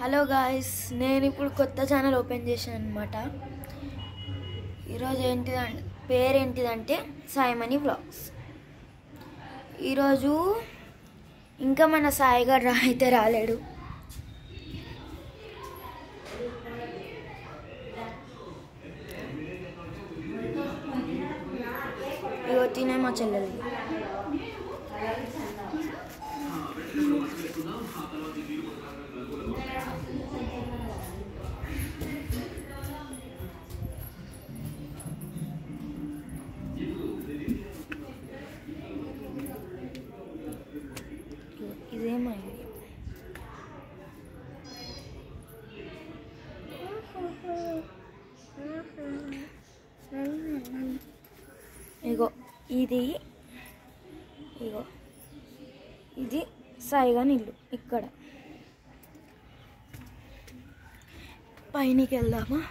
hello guys నేను ఇప్పుడు కొత్త ఛానల్ ఓపెన్ చేశాను అనమాట ఈరోజు ఏంటిదంటే పేరు ఏంటిదంటే సాయిమణి బ్లాగ్స్ ఈరోజు ఇంకా మన సాయి గారు రా అయితే రాలేడు ఇగో తినే మా చెల్లెలు ఇదే మా ఐడియా ఇగో ఇది ఇగో ఇది సాయిగా నీళ్ళు ఇక్కడ పైనకి వెళ్దామా